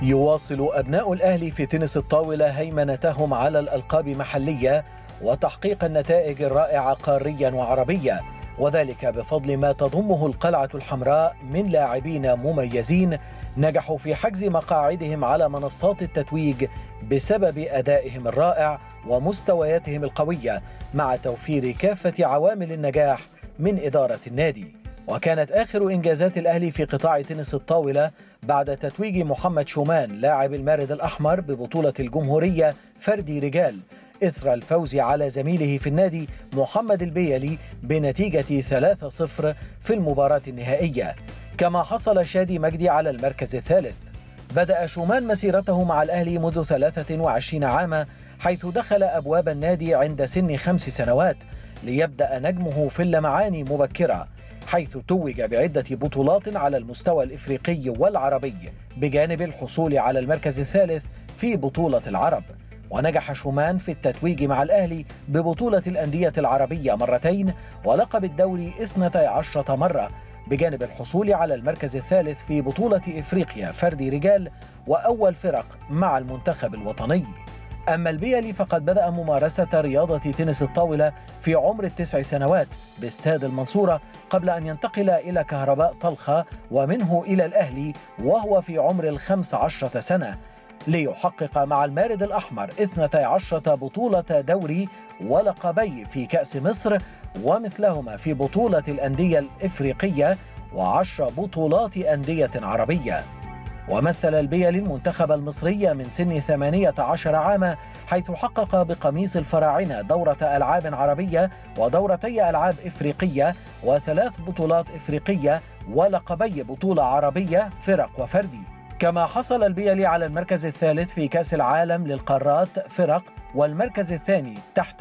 يواصل أبناء الأهلي في تنس الطاولة هيمنتهم على الألقاب محلية وتحقيق النتائج الرائعة قاريا وعربيا وذلك بفضل ما تضمه القلعة الحمراء من لاعبين مميزين نجحوا في حجز مقاعدهم على منصات التتويج بسبب أدائهم الرائع ومستوياتهم القوية مع توفير كافة عوامل النجاح من إدارة النادي وكانت آخر إنجازات الأهلي في قطاع تنس الطاولة بعد تتويج محمد شومان لاعب المارد الأحمر ببطولة الجمهورية فردي رجال إثر الفوز على زميله في النادي محمد البيلي بنتيجة 3-0 في المباراة النهائية كما حصل شادي مجدي على المركز الثالث بدأ شومان مسيرته مع الأهلي منذ 23 عاما حيث دخل أبواب النادي عند سن خمس سنوات ليبدأ نجمه في اللمعان مبكرا حيث توج بعدة بطولات على المستوى الإفريقي والعربي بجانب الحصول على المركز الثالث في بطولة العرب ونجح شومان في التتويج مع الأهلي ببطولة الأندية العربية مرتين ولقب الدوري 12 مرة بجانب الحصول على المركز الثالث في بطولة إفريقيا فردي رجال وأول فرق مع المنتخب الوطني أما البيلي فقد بدأ ممارسة رياضة تنس الطاولة في عمر التسع سنوات باستاد المنصورة قبل أن ينتقل إلى كهرباء طلخة ومنه إلى الأهلي وهو في عمر الخمس عشرة سنة ليحقق مع المارد الأحمر 12 بطولة دوري ولقبي في كأس مصر ومثلهما في بطولة الأندية الإفريقية وعشر بطولات أندية عربية ومثل البيلي المنتخب المصري من سن 18 عاما حيث حقق بقميص الفراعنة دورة ألعاب عربية ودورتي ألعاب إفريقية وثلاث بطولات إفريقية ولقبي بطولة عربية فرق وفردي كما حصل البيلي على المركز الثالث في كأس العالم للقارات فرق والمركز الثاني تحت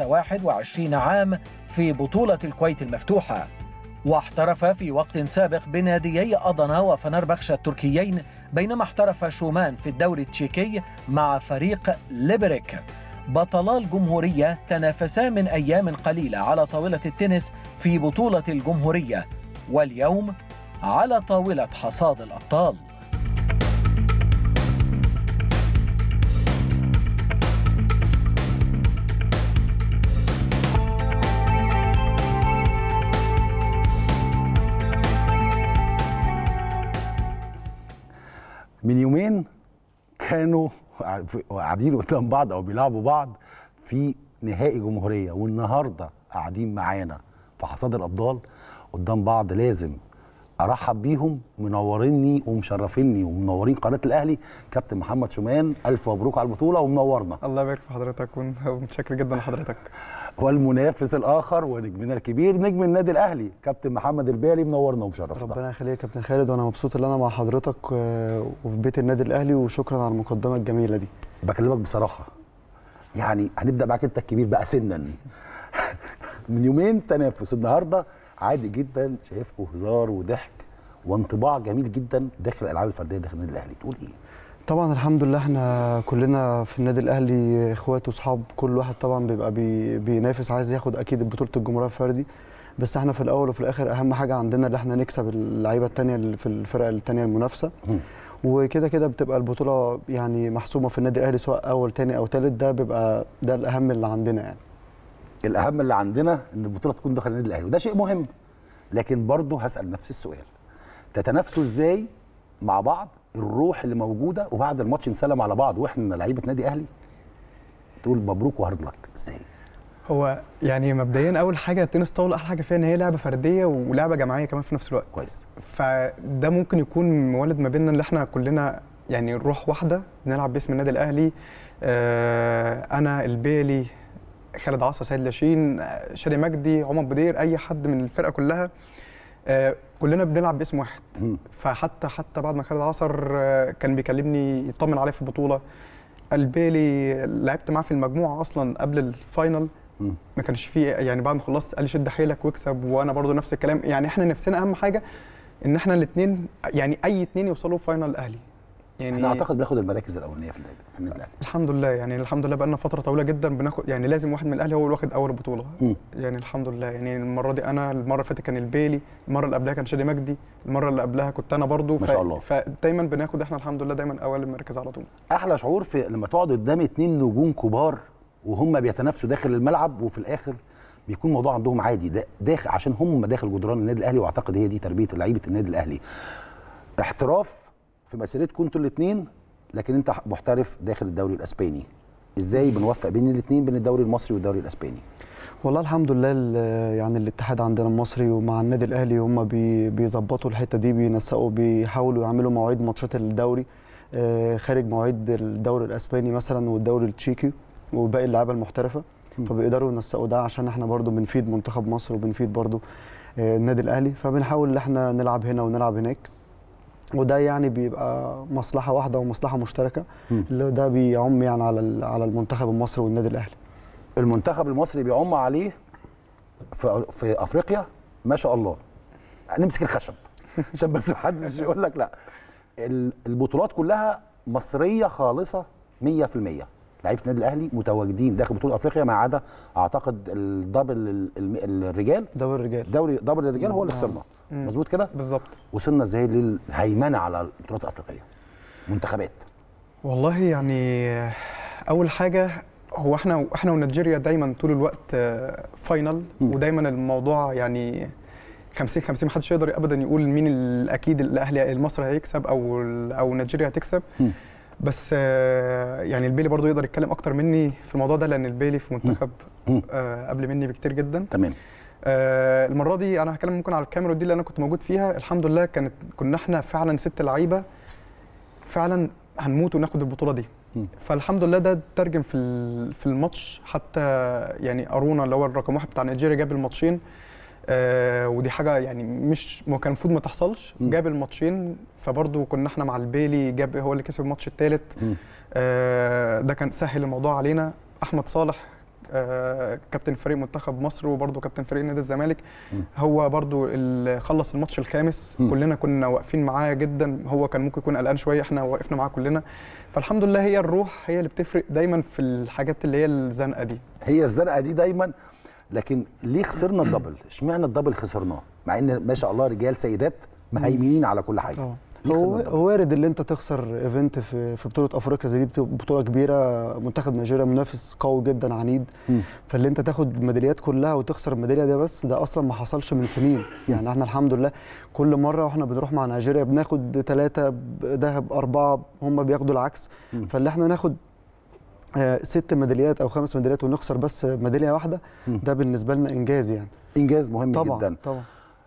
21 عام في بطولة الكويت المفتوحة واحترف في وقت سابق بناديي أضنا وفنربخش التركيين بينما احترف شومان في الدوري التشيكي مع فريق ليبريك بطلا الجمهورية تنافسا من أيام قليلة على طاولة التنس في بطولة الجمهورية واليوم على طاولة حصاد الأبطال من يومين كانوا قاعدين قدام بعض او بيلعبوا بعض في نهائي جمهوريه والنهارده قاعدين معانا في حصاد الابطال قدام بعض لازم ارحب بيهم منوريني ومشرفيني ومنورين قناه الاهلي كابتن محمد شومان الف مبروك على البطوله ومنورنا الله يبارك في حضرتك ومتشكر جدا لحضرتك والمنافس الاخر ونجمنا الكبير نجم النادي الاهلي كابتن محمد البالي منورنا ومشرفنا ربنا يخليك يا كابتن خالد وانا مبسوط ان انا مع حضرتك وفي بيت النادي الاهلي وشكرا على المقدمه الجميله دي بكلمك بصراحه يعني هنبدا معاك انت الكبير بقى سنا من يومين تنافس النهارده عادي جدا شايفكم هزار وضحك وانطباع جميل جدا داخل الالعاب الفرديه داخل النادي الاهلي تقول ايه طبعا الحمد لله احنا كلنا في النادي الاهلي اخوات واصحاب كل واحد طبعا بيبقى بي بينافس عايز ياخد اكيد بطوله الجمهوريه الفردي بس احنا في الاول وفي الاخر اهم حاجه عندنا ان احنا نكسب اللعيبه الثانيه اللي في الفرق الثانيه المنافسه وكده كده بتبقى البطوله يعني محسومه في النادي الاهلي سواء اول ثاني او ثالث ده بيبقى ده الاهم اللي عندنا يعني الاهم اللي عندنا ان البطوله تكون داخل النادي الاهلي وده شيء مهم لكن برضه هسال نفس السؤال تتنافسوا ازاي مع بعض الروح اللي موجوده وبعد الماتش نسلم على بعض واحنا لعيبه نادي اهلي تقول مبروك وهارد لك ازاي هو يعني مبدئيا اول حاجه التنس طاوله احلى حاجه فيها ان هي لعبه فرديه ولعبه جماعيه كمان في نفس الوقت كويس فده ممكن يكون مولد ما بيننا اللي احنا كلنا يعني روح واحده بنلعب باسم النادي الاهلي آه انا البيلي خالد عصر سيد لاشين شادي مجدي عمر بدير اي حد من الفرقه كلها آه كلنا بنلعب باسم واحد م. فحتى حتى بعد ما خالد عصر آه كان بيكلمني يطمن عليا في البطوله البيلي لعبت معاه في المجموعه اصلا قبل الفاينل م. ما كانش فيه يعني بعد ما خلصت قال لي شد حيلك واكسب وانا برضو نفس الكلام يعني احنا نفسنا اهم حاجه ان احنا الاثنين يعني اي اثنين يوصلوا فاينل الاهلي يعني احنا اعتقد بناخد المراكز الاولانيه في النادي في النادي الاهلي الحمد لله يعني الحمد لله بقالنا فتره طويله جدا بناخد يعني لازم واحد من الاهلي هو اللي واخد اول بطوله مم. يعني الحمد لله يعني المره دي انا المره اللي فاتت كان البيلي المره اللي قبلها كان شادي مجدي المره اللي قبلها كنت انا برضو ما شاء الله. فدايما بناخد احنا الحمد لله دايما اوائل المراكز على طول احلى شعور في لما تقعد قدام اتنين نجوم كبار وهم بيتنافسوا داخل الملعب وفي الاخر بيكون الموضوع عندهم عادي ده داخل عشان هم داخل جدران النادي الاهلي واعتقد هي دي تربيه لعيبه النادي الاهلي احتراف في مسيرتكم انتوا الاثنين لكن انت محترف داخل الدوري الاسباني ازاي بنوفق بين الاثنين بين الدوري المصري والدوري الاسباني والله الحمد لله ال- يعني الاتحاد عندنا المصري ومع النادي الاهلي هم بي- بيظبطوا الحته دي بينسقوا بيحاولوا يعملوا مواعيد ماتشات الدوري آه، خارج مواعيد الدوري الاسباني مثلا والدوري التشيكي وباقي اللعيبه المحترفه م. فبيقدروا ينسقوا ده عشان احنا برضو بنفيد منتخب مصر وبنفيد برضو آه، النادي الاهلي فبنحاول ان احنا نلعب هنا ونلعب هناك وده يعني بيبقى مصلحه واحده ومصلحه مشتركه م. اللي ده بيعم يعني على ال- على المنتخب المصري والنادي الاهلي المنتخب المصري بيعم عليه في, في افريقيا ما شاء الله نمسك الخشب عشان بس محدش يقول لك لا ال- البطولات كلها مصريه خالصه 100% لعيبه النادي الاهلي متواجدين داخل بطوله افريقيا ما عدا اعتقد الدبل ال- الم- الرجال دوري الرجال دوري دبل الرجال هو اللي نعم. خسرنا مم. مظبوط كده بالظبط وصلنا ازاي للهيمنه على البطولات الافريقيه منتخبات والله يعني اول حاجه هو احنا احنا ونيجيريا دايما طول الوقت آه، فاينل مم. ودايما الموضوع يعني 50 50 محدش يقدر ابدا يقول مين الاكيد الاهلي المصري هيكسب او ال- او نيجيريا هتكسب مم. بس آه، يعني البيلي برضو يقدر يتكلم اكتر مني في الموضوع ده لان البيلي في منتخب مم. آه، قبل مني بكتير جدا تمام آه، المره دي انا هتكلم ممكن على الكاميرا دي اللي انا كنت موجود فيها الحمد لله كانت كنا احنا فعلا ست لعيبه فعلا هنموت وناخد البطوله دي مم. فالحمد لله ده ترجم في ال- في الماتش حتى يعني ارونا اللي هو الرقم واحد بتاع نيجيريا جاب الماتشين آه ودي حاجه يعني مش ما كان المفروض ما تحصلش مم. جاب الماتشين فبرضه كنا احنا مع البيلي جاب هو اللي كسب الماتش الثالث مم. آه، ده كان سهل الموضوع علينا احمد صالح آه، كابتن فريق منتخب مصر وبرضه كابتن فريق نادي الزمالك مم. هو برضه اللي خلص الماتش الخامس مم. كلنا كنا واقفين معاه جدا هو كان ممكن يكون قلقان شويه احنا وقفنا معاه كلنا فالحمد لله هي الروح هي اللي بتفرق دايما في الحاجات اللي هي الزنقه دي هي الزرقاء دي دايما لكن ليه خسرنا الدبل؟ اشمعنى الدبل خسرناه؟ مع ان ما شاء الله رجال سيدات مهيمنين على كل حاجه. اه ليه هو خسرنا الدبل؟ هو وارد اللي انت تخسر ايفنت في في بطوله افريقيا زي دي بت- بطوله كبيره منتخب نيجيريا منافس قوي جدا عنيد مم. فاللي انت تاخد الميداليات كلها وتخسر الميداليه دي بس ده اصلا ما حصلش من سنين يعني احنا الحمد لله كل مره واحنا بنروح مع نيجيريا بناخد ثلاثه ذهب اربعه هم بياخدوا العكس مم. فاللي احنا ناخد آه، ست ميداليات او خمس ميداليات ونخسر بس ميداليه واحده مم. ده بالنسبه لنا انجاز يعني انجاز مهم طبعا جدا طبعا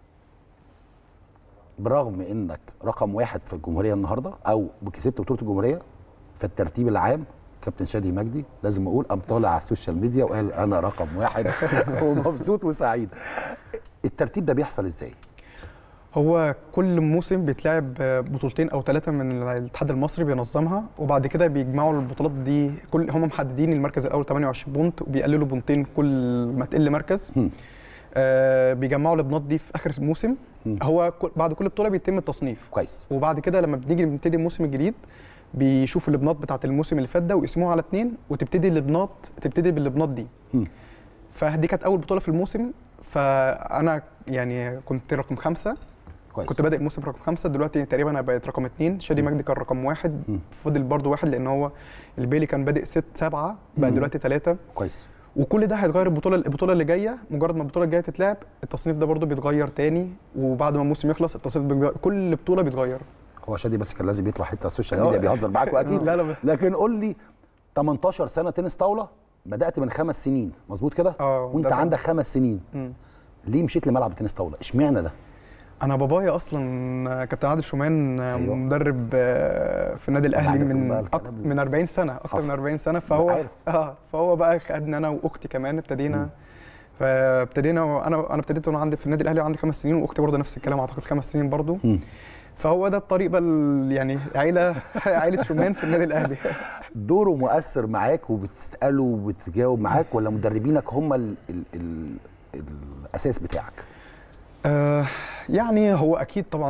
برغم انك رقم واحد في الجمهوريه النهارده او كسبت بطوله الجمهوريه في الترتيب العام كابتن شادي مجدي لازم اقول قام طالع على السوشيال ميديا وقال انا رقم واحد ومبسوط وسعيد الترتيب ده بيحصل ازاي؟ هو كل موسم بيتلعب بطولتين او ثلاثه من الاتحاد المصري بينظمها وبعد كده بيجمعوا البطولات دي كل هم محددين المركز الاول 28 بونت وبيقللوا بونتين كل ما تقل مركز هم. آه بيجمعوا البنات دي في اخر الموسم هم. هو كل- بعد كل بطوله بيتم التصنيف كويس وبعد كده لما بنيجي نبتدي الموسم الجديد بيشوفوا البنات بتاعت الموسم اللي فات ده ويقسموها على اتنين وتبتدي البنات تبتدي بالبنات دي هم. فدي كانت اول بطوله في الموسم فانا يعني كنت رقم خمسه كويس كنت بادئ الموسم رقم خمسه دلوقتي تقريبا انا بقيت رقم اثنين شادي مجدي كان رقم واحد مم. فضل برضو واحد لان هو البيلي كان بادئ ست سبعه بقى مم. دلوقتي ثلاثه كويس وكل ده هيتغير البطوله البطوله اللي جايه مجرد ما البطوله الجايه تتلعب التصنيف ده برضو بيتغير تاني وبعد ما الموسم يخلص التصنيف بيتغير كل بطوله بيتغير هو شادي بس كان لازم يطلع حته على السوشيال ميديا بيهزر معاك واكيد لا لا لكن قول لي 18 سنه تنس طاوله بدات من خمس سنين مظبوط كده اه وانت ده كان- عندك خمس سنين مم. ليه مشيت لملعب تنس طاوله اشمعنى ده انا بابايا اصلا كابتن عادل شومان أيوة. مدرب آه، في النادي أنا الاهلي عايزك تقول من بقى أك... الكلام ده. من 40 سنه اكتر حصل. من 40 سنه فهو عارف. اه فهو بقى خدني انا واختي كمان ابتدينا مم. فابتدينا وانا انا ابتديت وانا عندي في النادي الاهلي وعندي خمس سنين واختي برضه نفس الكلام اعتقد خمس سنين برضه مم. فهو ده الطريق بقى ال- يعني عيله عيله شومان في النادي الاهلي دوره مؤثر معاك وبتساله وبتجاوب معاك ولا مدربينك هم ال ال ال الاساس بتاعك آه يعني هو اكيد طبعا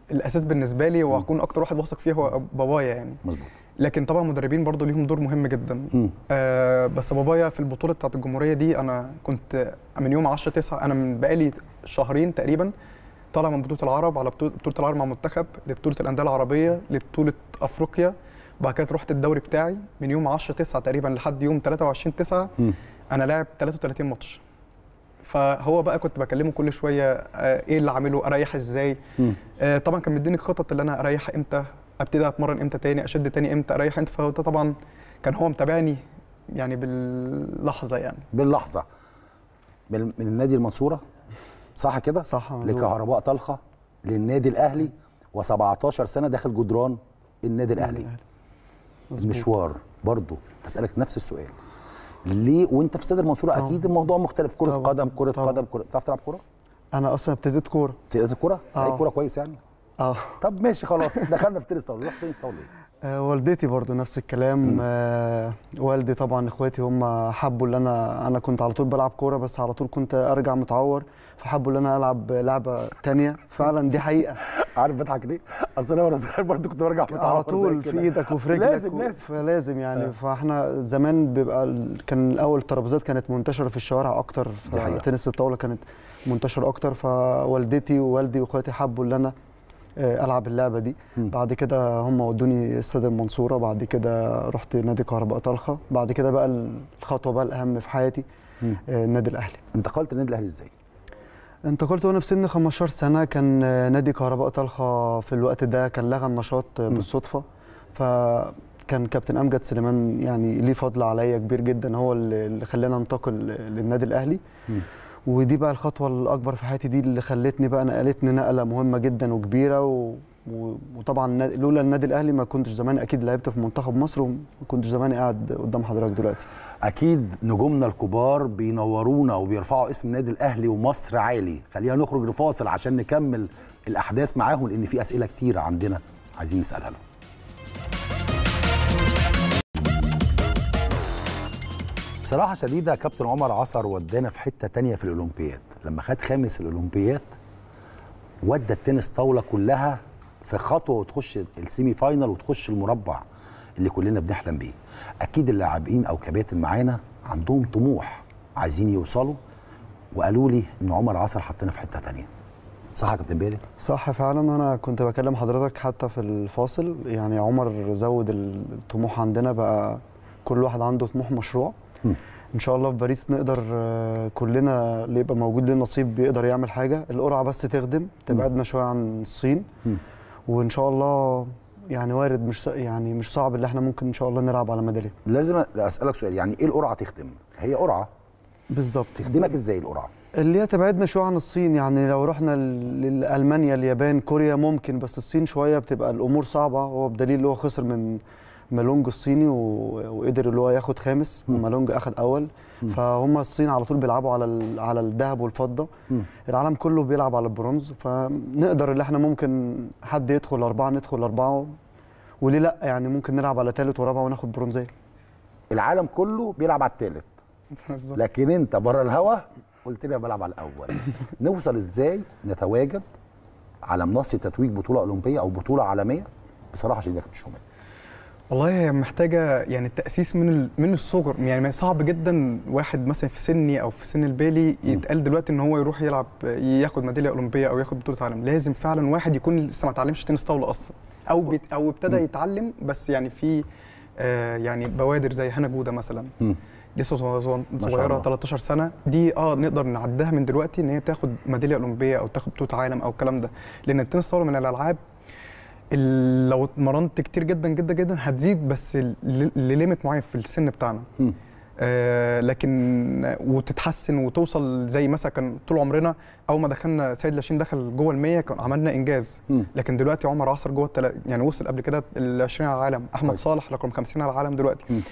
الاساس بالنسبه لي وهكون اكتر واحد واثق فيه هو بابايا يعني مظبوط لكن طبعا المدربين برضو ليهم دور مهم جدا مم. آه بس بابايا في البطوله بتاعت الجمهوريه دي انا كنت من يوم 10 9 انا من بقالي شهرين تقريبا طالع من بطوله العرب على بطوله بطوله العرب مع منتخب لبطوله الانديه العربيه لبطوله افريقيا وبعد كده رحت الدوري بتاعي من يوم 10 9 تقريبا لحد يوم 23 9 مم. انا لاعب 33 ماتش فهو بقى كنت بكلمه كل شويه آه، ايه اللي عامله اريح ازاي مم. آه، طبعا كان مديني خطط اللي انا اريح امتى ابتدي اتمرن امتى تاني اشد تاني امتى اريح امتى فهو ده طبعا كان هو متابعني يعني باللحظه يعني باللحظه من من النادي المنصوره صح كده صح، مظبوط. لكهرباء طلخه للنادي الاهلي و17 سنه داخل جدران النادي الاهلي مظبوط. المشوار برضه هسالك نفس السؤال ليه وانت في استاد المنصوره طبعا. اكيد الموضوع مختلف كره طبعا. قدم كره طبعا. قدم كره بتعرف تلعب كره انا اصلا ابتديت كوره تقدر الكوره آه. لعيب كوره كويس يعني اه طب ماشي خلاص دخلنا في تنس طاوله رحت تنس طاوله ليه آه، والدتي برضو نفس الكلام آه والدي طبعا اخواتي هم حبوا ان انا انا كنت على طول بلعب كوره بس على طول كنت ارجع متعور فحبوا ان انا العب لعبه تانية فعلا دي حقيقه عارف بضحك ليه؟ اصل انا وانا صغير برضه كنت برجع متعور على زي طول كده. في ايدك وفي رجلك لازم و- لازم فلازم يعني آه. فاحنا زمان بيبقى ال- كان الاول الترابيزات كانت منتشره في الشوارع اكتر دي حقيقة. تنس الطاوله كانت منتشره اكتر فوالدتي ووالدي واخواتي حبوا ان انا آه، العب اللعبه دي مم. بعد كده هم ودوني استاد المنصوره بعد كده رحت نادي كهرباء طلخه بعد كده بقى الخطوه بقى الاهم في حياتي مم. آه، النادي الاهلي انتقلت النادي الاهلي ازاي؟ انتقلت وانا في سن 15 سنه كان آه، نادي كهرباء طلخه في الوقت ده كان لغى النشاط آه، مم. بالصدفه فكان كابتن امجد سليمان يعني ليه فضل عليا كبير جدا هو اللي اللي خلاني انتقل للنادي الاهلي مم. ودي بقى الخطوه الاكبر في حياتي دي اللي خلتني بقى نقلتني نقله مهمه جدا وكبيره و... و... وطبعا النادي- لولا النادي الاهلي ما كنتش زمان اكيد لعبت في منتخب مصر وما كنتش زمان قاعد قدام حضرتك دلوقتي اكيد نجومنا الكبار بينورونا وبيرفعوا اسم النادي الاهلي ومصر عالي خلينا نخرج لفاصل عشان نكمل الاحداث معاهم لان في اسئله كتير عندنا عايزين نسالها لهم بصراحه شديده كابتن عمر عصر ودانا في حته تانية في الاولمبياد لما خد خامس الاولمبياد ودى التنس طاوله كلها في خطوه وتخش السيمي فاينال وتخش المربع اللي كلنا بنحلم بيه اكيد اللاعبين او كباتن معانا عندهم طموح عايزين يوصلوا وقالوا لي ان عمر عصر حطنا في حته تانية صح يا كابتن بيلي صح فعلا انا كنت بكلم حضرتك حتى في الفاصل يعني عمر زود الطموح عندنا بقى كل واحد عنده طموح مشروع مم. ان شاء الله في باريس نقدر آه، كلنا اللي يبقى موجود له نصيب بيقدر يعمل حاجه القرعه بس تخدم تبعدنا شويه عن الصين مم. وان شاء الله يعني وارد مش ص- يعني مش صعب اللي احنا ممكن ان شاء الله نلعب على ميداليه لازم اسالك سؤال يعني ايه القرعه تخدم هي قرعه بالظبط تخدمك ازاي القرعه اللي هي تبعدنا شويه عن الصين يعني لو رحنا ل- لالمانيا اليابان كوريا ممكن بس الصين شويه بتبقى الامور صعبه هو بدليل اللي هو خسر من مالونج الصيني و- وقدر اللي هو ياخد خامس مم. مالونج اخد اول مم. فهم الصين على طول بيلعبوا على ال- على الذهب والفضه مم. العالم كله بيلعب على البرونز فنقدر اللي احنا ممكن حد يدخل اربعه ندخل اربعه وليه لا يعني ممكن نلعب على ثالث ورابع وناخد برونزيه العالم كله بيلعب على الثالث بالظبط. لكن انت بره الهوا قلت لي أنا بلعب على الاول نوصل ازاي نتواجد على منصه تتويج بطوله اولمبيه او بطوله عالميه بصراحه شديده يا كابتن شومان والله هي محتاجه يعني التاسيس من ال- من الصغر يعني ما صعب جدا واحد مثلا في سني او في سن البالي يتقال دلوقتي ان هو يروح يلعب ياخد ميداليه اولمبيه او ياخد بطوله عالم لازم فعلا واحد يكون لسه ما اتعلمش تنس طاوله اصلا او بيت او ابتدى يتعلم بس يعني في آه يعني بوادر زي هنا جوده مثلا مم. لسه صغ- صغ- ما شاء صغيره الله. 13 سنه دي اه نقدر نعدها من دلوقتي ان هي تاخد ميداليه اولمبيه او تاخد بطوله عالم او الكلام ده لان التنس طاوله من الالعاب اللي لو اتمرنت كتير جدا جدا جدا هتزيد بس ل- لليميت معين في السن بتاعنا مم. آه لكن وتتحسن وتوصل زي مثلا كان طول عمرنا اول ما دخلنا سيد لاشين دخل جوه ال 100 كان عملنا انجاز مم. لكن دلوقتي عمر عصر جوه التلا... يعني وصل قبل كده ال 20 على العالم احمد كويس. صالح رقم 50 على العالم دلوقتي مم.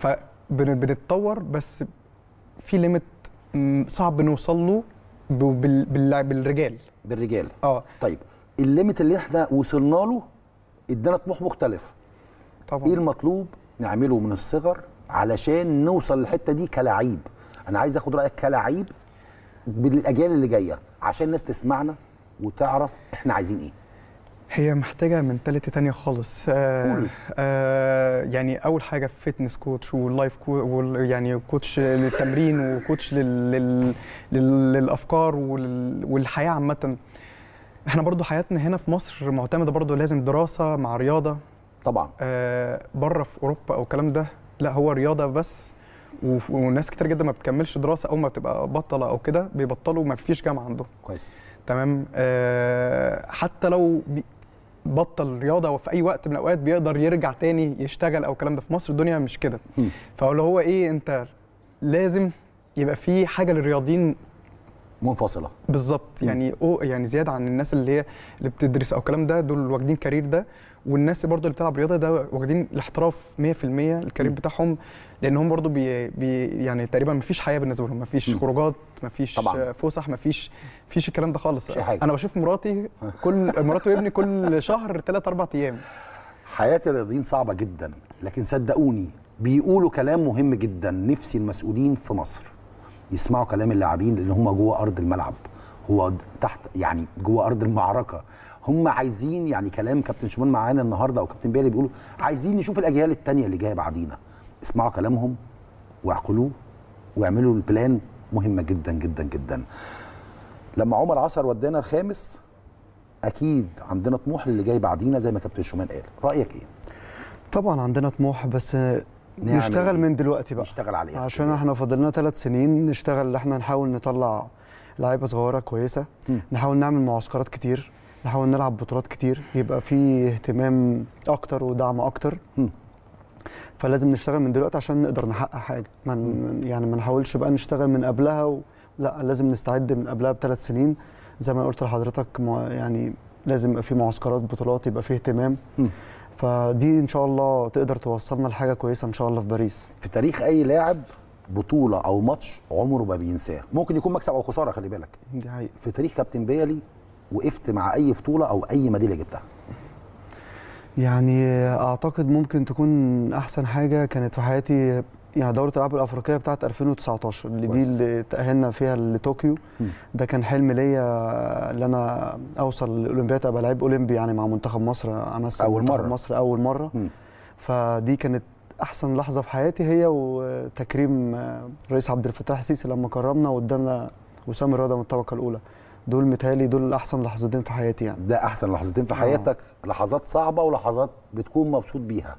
فبنتطور بس في ليميت م، صعب نوصل له ب- بال... بال... بالرجال بالرجال اه طيب الليميت اللي احنا وصلنا له ادانا طموح مختلف طبعا ايه المطلوب نعمله من الصغر علشان نوصل للحته دي كلاعب انا عايز اخد رايك كلاعب بالاجيال اللي جايه عشان الناس تسمعنا وتعرف احنا عايزين ايه هي محتاجة منتاليتي تانية خالص آه قول. آه يعني أول حاجة فيتنس كوتش واللايف كو يعني كوتش للتمرين وكوتش لل لل لل للأفكار وال والحياة عامة احنا برضو حياتنا هنا في مصر معتمدة برضو لازم دراسة مع رياضة طبعا آه بره في أوروبا أو الكلام ده لا هو رياضة بس وف- وناس كتير جدا ما بتكملش دراسة أول ما بتبقى بطلة أو كده بيبطلوا ما فيش جامعة عندهم كويس تمام آه حتى لو بي- بطل رياضه وفي اي وقت من الاوقات بيقدر يرجع تاني يشتغل او الكلام ده في مصر الدنيا مش كده مم. فاللي هو ايه انت لازم يبقى في حاجه للرياضيين منفصله بالظبط يعني أو يعني زياده عن الناس اللي هي اللي بتدرس او الكلام ده دول واخدين كارير ده والناس برضو اللي بتلعب رياضه ده واخدين الاحتراف 100% الكارير م. بتاعهم لان هم برضو بي بي يعني تقريبا ما فيش حياه بالنسبه لهم ما فيش م. خروجات ما فيش طبعاً. فسح ما فيش فيش الكلام ده خالص مفيش حاجة. انا بشوف مراتي كل مراتي وابني كل شهر 3 4 ايام حياه الرياضيين صعبه جدا لكن صدقوني بيقولوا كلام مهم جدا نفسي المسؤولين في مصر يسمعوا كلام اللاعبين لان هم جوه ارض الملعب هو تحت يعني جوه ارض المعركه هم عايزين يعني كلام كابتن شمال معانا النهارده او كابتن بيلي بيقولوا عايزين نشوف الاجيال التانية اللي جايه بعدينا اسمعوا كلامهم واعقلوه واعملوا البلان مهمه جدا جدا جدا لما عمر عصر ودانا الخامس اكيد عندنا طموح للي جاي بعدينا زي ما كابتن شومان قال رايك ايه طبعا عندنا طموح بس نعمل نشتغل إيه؟ من دلوقتي بقى نشتغل عليها عشان احنا فاضلنا ثلاث سنين نشتغل ان احنا نحاول نطلع لعيبه صغيره كويسه مم. نحاول نعمل معسكرات كتير نحاول نلعب بطولات كتير يبقى في اهتمام اكتر ودعم اكتر مم. فلازم نشتغل من دلوقتي عشان نقدر نحقق حاجه ما ن- يعني ما نحاولش بقى نشتغل من قبلها و... لا لازم نستعد من قبلها بثلاث سنين زي ما قلت لحضرتك مع- يعني لازم يبقى في معسكرات بطولات يبقى في اهتمام مم. فدي ان شاء الله تقدر توصلنا لحاجه كويسه ان شاء الله في باريس في تاريخ اي لاعب بطوله او ماتش عمره ما بينساه ممكن يكون مكسب او خساره خلي بالك دي حقيقة في تاريخ كابتن بيلي وقفت مع اي بطوله او اي ميداليه جبتها يعني اعتقد ممكن تكون احسن حاجه كانت في حياتي يعني دوره الالعاب الافريقيه بتاعت 2019 اللي دي كويس. اللي تاهلنا فيها لطوكيو مم. ده كان حلم ليا ان انا اوصل للاولمبياد ابقى لعيب اولمبي يعني مع منتخب مصر امثل أول منتخب مرة. مصر اول مره مم. فدي كانت احسن لحظه في حياتي هي وتكريم الرئيس عبد الفتاح السيسي لما كرمنا وادانا وسام الرياضه من الطبقه الاولى دول متهيألي دول احسن لحظتين في حياتي يعني ده احسن لحظتين في آه. حياتك لحظات صعبه ولحظات بتكون مبسوط بيها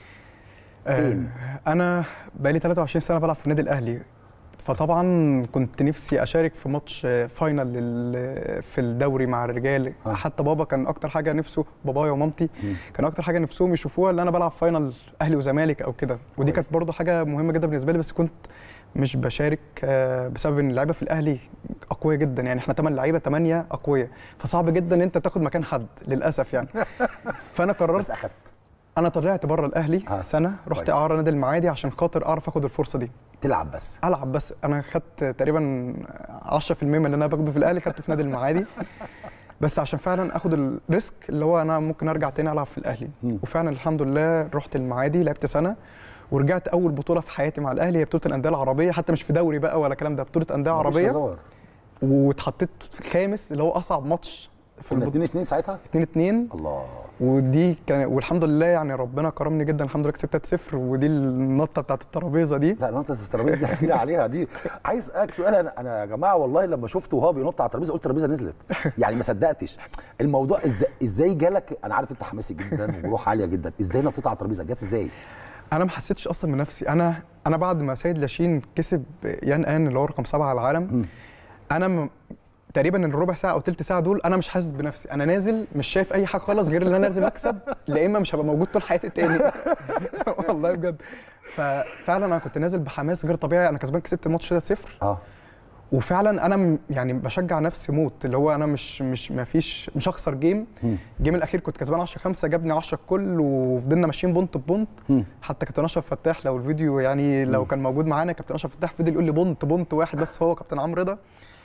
فين؟ آه انا بقالي 23 سنه بلعب في النادي الاهلي فطبعا كنت نفسي اشارك في ماتش آه، فاينل لل- في الدوري مع الرجال آه. حتى بابا كان اكتر حاجه نفسه بابايا ومامتي مم. كان اكتر حاجه نفسهم يشوفوها اللي انا بلعب فاينل اهلي وزمالك او كده ودي كويس. كانت برضو حاجه مهمه جدا بالنسبه لي بس كنت مش بشارك آه، بسبب ان اللعيبه في الاهلي اقوياء جدا يعني احنا 8 لعيبه 8 اقوياء فصعب جدا ان انت تاخد مكان حد للاسف يعني فانا قررت بس اخدت انا طلعت بره الاهلي آه. سنه رحت كويس. اعاره نادي المعادي عشان خاطر اعرف اخد الفرصه دي تلعب بس العب بس انا خدت تقريبا 10% من اللي انا باخده في الاهلي خدته في نادي المعادي بس عشان فعلا اخد الريسك اللي هو انا ممكن ارجع تاني العب في الاهلي مم. وفعلا الحمد لله رحت المعادي لعبت سنه ورجعت اول بطوله في حياتي مع الاهلي هي بطوله الانديه العربيه حتى مش في دوري بقى ولا الكلام ده بطوله انديه مفيش عربيه هزار. واتحطيت خامس اللي هو اصعب ماتش في كنا البطوله 2 2 ساعتها 2 2 الله ودي كان والحمد لله يعني ربنا كرمني جدا الحمد لله كسبت 3-0 ودي النطه بتاعت الترابيزه دي لا نقطة الترابيزه دي احكي لي عليها دي عايز اسالك سؤال انا انا يا جماعه والله لما شفته وهو بينط على الترابيزه قلت الترابيزه نزلت يعني ما صدقتش الموضوع ازاي ازاي جالك انا عارف انت حماسي جدا وروح عاليه جدا ازاي نطيت على الترابيزه جت ازاي انا ما حسيتش اصلا بنفسي انا انا بعد ما سيد لاشين كسب يان ان اللي هو رقم سبعه على العالم مم. انا م... تقريبا الربع ساعه او تلت ساعه دول انا مش حاسس بنفسي انا نازل مش شايف اي حاجه خالص غير ان انا لازم اكسب لا اما مش هبقى موجود طول حياتي تاني والله بجد ففعلا انا كنت نازل بحماس غير طبيعي انا كسبان كسبت الماتش 3-0 اه وفعلا انا م- يعني بشجع نفسي موت اللي هو انا مش مش ما فيش مش هخسر جيم مم. الجيم الاخير كنت كسبان 10 5 جابني 10 الكل وفضلنا ماشيين بونت ببونت مم. حتى كابتن اشرف فتاح لو الفيديو يعني لو كان موجود معانا كابتن اشرف فتاح فضل يقول لي بونت بونت واحد بس هو كابتن عمرو رضا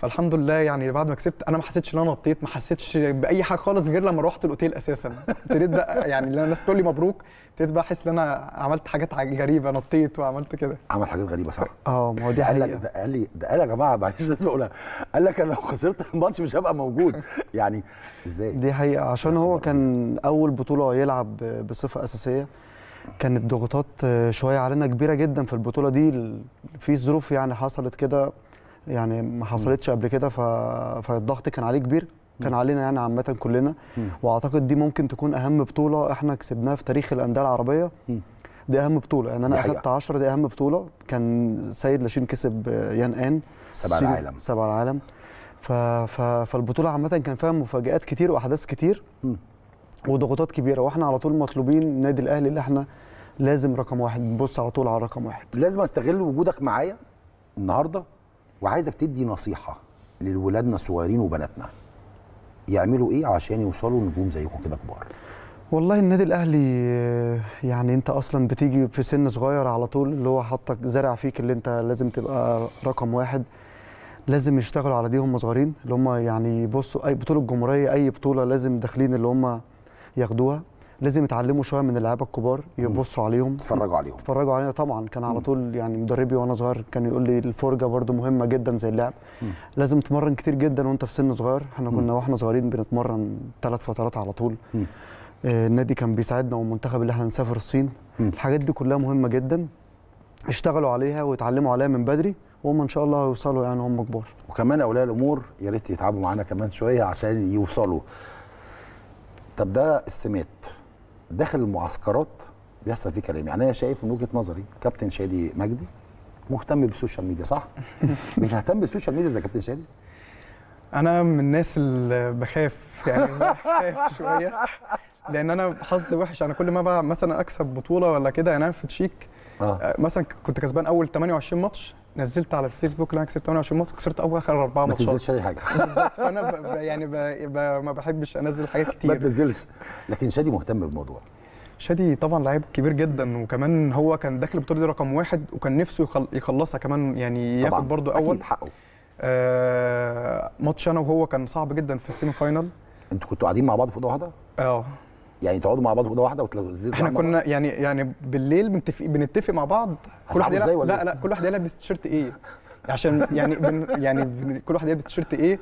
فالحمد لله يعني بعد ما كسبت انا ما حسيتش ان انا نطيت ما حسيتش باي حاجه خالص غير لما روحت الاوتيل اساسا ابتديت بقى يعني لما الناس تقول لي مبروك ابتديت بقى احس ان انا عملت حاجات غريبه نطيت وعملت كده عمل حاجات غريبه صح اه ما هو دي قال لك حقيقه ده قال لي ده قال يا جماعه معلش لازم اقولها قال لك انا لو خسرت الماتش مش هبقى موجود يعني ازاي دي حقيقة عشان هو كان أول بطولة يلعب بصفة أساسية كانت ضغوطات شوية علينا كبيرة جدا في البطولة دي ال- في ظروف يعني حصلت كده يعني ما حصلتش قبل كده ف... فالضغط كان عليه كبير كان علينا يعني عامة كلنا مم. واعتقد دي ممكن تكون اهم بطولة احنا كسبناها في تاريخ الأندية العربية مم. دي اهم بطولة يعني دي انا حقيقة. اخدت 10 دي اهم بطولة كان سيد لاشين كسب يان ان سبع الصين- العالم سبع العالم ف... ف... فالبطولة عامة كان فيها مفاجآت كتير واحداث كتير مم. وضغوطات كبيره واحنا على طول مطلوبين النادي الاهلي اللي احنا لازم رقم واحد نبص على طول على رقم واحد لازم استغل وجودك معايا النهارده وعايزك تدي نصيحه لولادنا الصغيرين وبناتنا يعملوا ايه عشان يوصلوا نجوم زيكم كده كبار والله النادي الاهلي آه، يعني انت اصلا بتيجي في سن صغير على طول اللي هو حطك زرع فيك اللي انت لازم تبقى رقم واحد لازم يشتغلوا على دي هم صغيرين اللي هم يعني بصوا اي بطوله جمهوريه اي بطوله لازم داخلين اللي هم ياخدوها لازم يتعلموا شويه من اللعيبه الكبار يبصوا عليهم اتفرجوا عليهم اتفرجوا علينا طبعا كان على طول يعني مدربي وانا صغير كان يقول لي الفرجه برده مهمه جدا زي اللعب مم. لازم تمرن كتير جدا وانت في سن صغير احنا مم. كنا واحنا صغيرين بنتمرن ثلاث فترات على طول مم. آه، النادي كان بيساعدنا والمنتخب اللي احنا نسافر الصين مم. الحاجات دي كلها مهمه جدا اشتغلوا عليها ويتعلموا عليها من بدري وهم ان شاء الله هيوصلوا يعني هم كبار وكمان اولياء الامور يا ريت يتعبوا معانا كمان شويه عشان يوصلوا طب ده السمات داخل المعسكرات بيحصل فيه كلام يعني انا شايف من وجهه نظري كابتن شادي مجدي مهتم بالسوشيال ميديا صح؟ بتهتم بالسوشيال ميديا زي كابتن شادي؟ انا من الناس اللي بخاف يعني بخاف شويه لان انا حظي وحش انا كل ما بقى مثلا اكسب بطوله ولا كده يعني انا في تشيك اه آه، مثلا كنت كسبان اول 28 ماتش نزلت على الفيسبوك ان انا كسبت 28 ماتش خسرت اول اخر اربع ما ماتشات تنزلش اي حاجه بالظبط فانا ب... ب... يعني ب... ب... ما بحبش انزل حاجات ما كتير تنزلش لكن شادي مهتم بالموضوع شادي طبعا لعيب كبير جدا وكمان هو كان داخل البطوله دي رقم واحد وكان نفسه يخل... يخلصها كمان يعني طبعا ياخد برضو اول اكيد حقه آه ماتش انا وهو كان صعب جدا في السيمي فاينال انتوا كنتوا قاعدين مع بعض في اوضه واحده؟ اه يعني تقعدوا مع بعض في اوضه واحده وتنزلوا احنا كنا يعني يعني بالليل بنتفق بنتفق مع بعض كل واحد هتلعبوا ازاي يلعب ولا لا إيه؟ لا كل واحد يلبس تيشيرت ايه عشان يعني بن يعني بن كل واحد يلبس تيشيرت ايه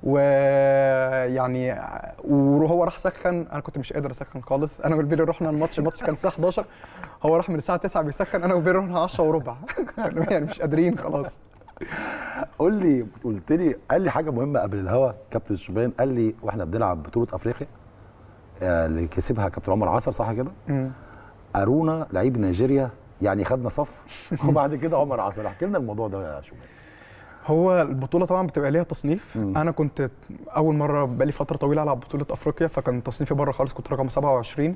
ويعني وهو راح سخن انا كنت مش قادر اسخن خالص انا والبيلي رحنا الماتش الماتش كان الساعه 11 هو راح من الساعه 9 بيسخن انا وبيلي رحنا 10 وربع يعني مش قادرين خلاص قول لي قلت لي قال لي حاجه مهمه قبل الهوا كابتن شوبان قال لي واحنا بنلعب بطوله افريقيا آه، اللي كسبها كابتن عمر عصر صح كده؟ مم. ارونا لعيب نيجيريا يعني خدنا صف وبعد كده عمر عصر احكي لنا الموضوع ده يا شوبان هو البطوله طبعا بتبقى ليها تصنيف مم. انا كنت اول مره بقالي فتره طويله العب بطوله افريقيا فكان تصنيفي بره خالص كنت رقم 27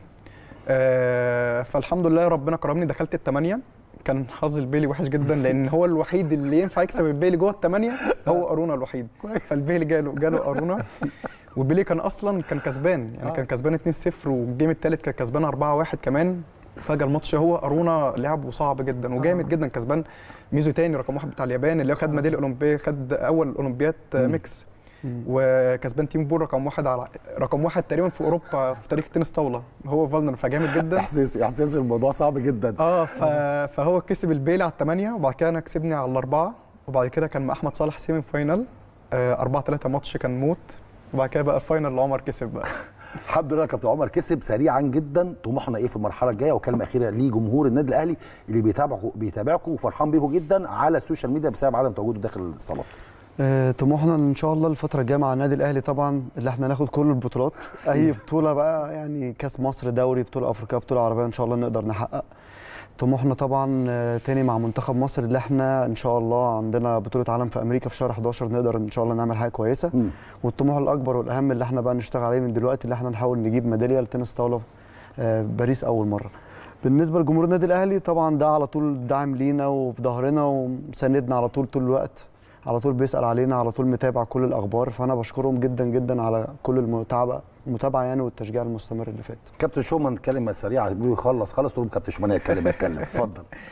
آه فالحمد لله ربنا كرمني دخلت الثمانيه كان حظ البيلي وحش جدا لان هو الوحيد اللي ينفع يكسب البيلي جوه الثمانيه هو ارونا الوحيد فالبيلي جاله جاله ارونا والبيلي كان اصلا كان كسبان يعني آه. كان كسبان 2-0 والجيم الثالث كان كسبان 4-1 كمان فجاه الماتش هو ارونا لعبه صعب جدا وجامد جدا كسبان ميزو تاني رقم واحد بتاع اليابان اللي هو خد ميداليه اولمبيه خد اول اولمبياد مم. ميكس وكسبان تيم بول رقم واحد على رقم واحد تقريبا في اوروبا في تاريخ التنس طاوله هو فالنر فجامد جدا احساس احساس الموضوع صعب جدا اه ف... فهو كسب البيلي على الثمانيه وبعد كده انا كسبني على الاربعه وبعد كده كان مع احمد صالح سيمي فاينال آه 4 3 ماتش كان موت وبعد كده بقى الفاينل اللي عمر كسب بقى الحمد لله كابتن عمر كسب سريعا جدا طموحنا ايه في المرحله الجايه وكلمه اخيره لجمهور النادي الاهلي اللي بيتابعكم بيتابعكم وفرحان بيكم جدا على السوشيال ميديا بسبب عدم تواجده داخل الصالات آه، طموحنا ان شاء الله الفتره الجايه مع النادي الاهلي طبعا اللي احنا ناخد كل البطولات اي بطوله بقى يعني كاس مصر دوري بطوله افريقيه بطوله عربيه ان شاء الله نقدر نحقق طموحنا طبعا آه، تاني مع منتخب مصر اللي احنا ان شاء الله عندنا بطوله عالم في امريكا في شهر 11 نقدر ان شاء الله نعمل حاجه كويسه مم. والطموح الاكبر والاهم اللي احنا بقى نشتغل عليه من دلوقتي اللي احنا نحاول نجيب ميداليه لتنس طاوله آه، باريس اول مره بالنسبه لجمهور النادي الاهلي طبعا ده على طول داعم لينا وفي ظهرنا ومساندنا على طول طول الوقت على طول بيسال علينا على طول متابع كل الاخبار فانا بشكرهم جدا جدا على كل المتابعه المتابعه يعني والتشجيع المستمر اللي فات كابتن شومان كلمه سريعه بيقول يخلص خلص تقول كابتن شومان هيتكلم هيتكلم اتفضل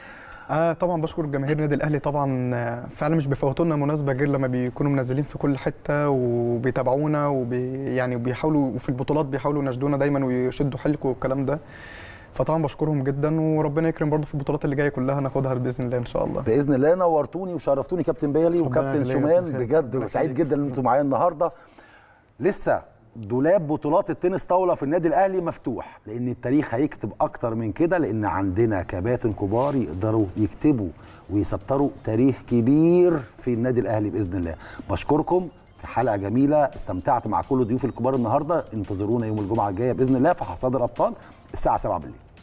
انا طبعا بشكر جماهير النادي الاهلي طبعا آه، فعلا مش بيفوتوا لنا مناسبه غير لما بيكونوا منزلين في كل حته وبيتابعونا وبي يعني وبيحاولوا وفي البطولات بيحاولوا يناشدونا دايما ويشدوا حيلكم والكلام ده فطبعا بشكرهم جدا وربنا يكرم برضه في البطولات اللي جايه كلها ناخدها باذن الله ان شاء الله باذن الله نورتوني وشرفتوني كابتن بيالي وكابتن يخليك يا شومان كابتن خالد. بجد ربنا سعيد يخليك. جدا ان انتم معايا النهارده لسه دولاب بطولات التنس طاوله في النادي الاهلي مفتوح لان التاريخ هيكتب اكتر من كده لان عندنا كباتن كبار يقدروا يكتبوا ويسطروا تاريخ كبير في النادي الاهلي باذن الله بشكركم في حلقه جميله استمتعت مع كل ضيوف الكبار النهارده انتظرونا يوم الجمعه الجايه باذن الله في حصاد الابطال الساعه 7 بالليل